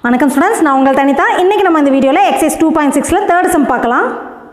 வணக்கம் ஸ்டூடெண்ட்ஸ் நான் உங்கள் தனிதா இன்றைக்கி நம்ம இந்த வீடியோவில் எக்ஸைஸ் டூ பாயிண்ட் சிக்ஸில் தேர்ட் சம் பார்க்கலாம்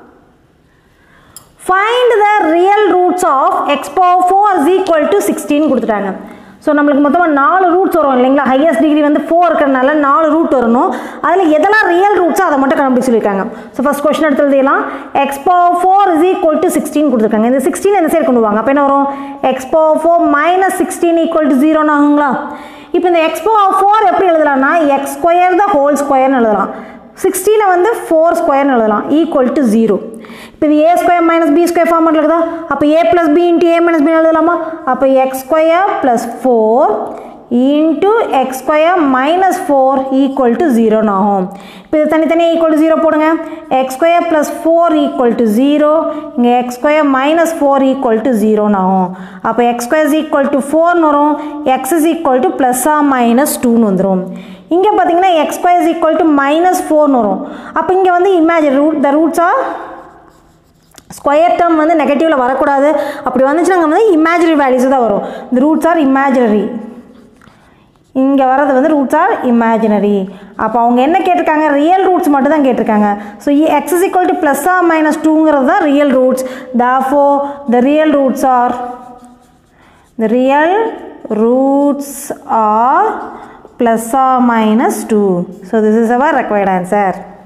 find the real roots of x power four is equal to சிக்ஸ்டின்னு கொடுத்துட்டாங்க ஸோ நம்மளுக்கு மொத்தமாக நாலு ரூட்ஸ் வரும் இல்லைங்களா ஹையஸ்ட் டிகிரி வந்து ஃபோர் இருக்கிறனால நாலு ரூட் வரணும் அதில் எதெல்லாம் ரியல் ரூட்ஸோ அதை மட்டும் கண்டுபிடி சொல்லியிருக்காங்க ஸோ ஃபஸ்ட் கொஸ்டின் எடுத்து எழுதிடலாம் x power four is equal to sixteen கொடுத்துருக்காங்க இந்த சிக்ஸ்டீன் எந்த சைடு கொண்டு வாங்க அப்போ என்ன வரும் x power four minus sixteen equal to ஜீரோன்னு ஆகுங்களா இப்போ இந்த எக்ஸ் பவர் ஃபோர் எப்படி எழுதலாம்னா எக்ஸ் ஸ்கொயர் தான் ஹோல் ஸ்கொயர்னு எழுதலாம் சிக்ஸ்டீனை வந்து ஃபோர் ஸ்கொயர்னு எழுதலாம் ஈக்குவல் டு ஜீரோ இப்போ இது A square minus B square format இருக்குதா அப்போ A plus B into A minus B எழுதலாமா அப்போ x square plus four into x square minus four equal to ஜீரோன்னு ஆகும் இப்போ இது தனித்தனியாக ஈக்குவல் டு ஜீரோ போடுங்க x square plus four equal to zero இங்கே x square minus four equal to ஜீரோன்னு ஆகும் அப்போ எக்ஸ் ஸ்கொயர் ஈக்குவல் டு ஃபோர்னு வரும் எக்ஸ் இஸ் ஈக்குவல் டு ப்ளஸ்ஸா மைனஸ் டூன்னு வந்துடும் இங்கே பார்த்தீங்கன்னா x square is equal to minus ஃபோர்னு வரும் அப்போ இங்கே வந்து imagine root the roots are square term வந்து நெகட்டிவில் வரக்கூடாது அப்படி வந்துச்சுன்னா அங்கே வந்து இமேஜினரி வேல்யூஸ் தான் வரும் இந்த ரூட்ஸ் ஆர் இமேஜினரி இங்கே வர்றது வந்து ரூட்ஸ் ஆர் இமேஜினரி அப்போ அவங்க என்ன கேட்டிருக்காங்க ரியல் ரூட்ஸ் மட்டும் தான் கேட்டிருக்காங்க so x is equal to plus or minus டூங்கிறது தான் real roots therefore the real roots are the real roots are plus or minus 2. So this is our required answer.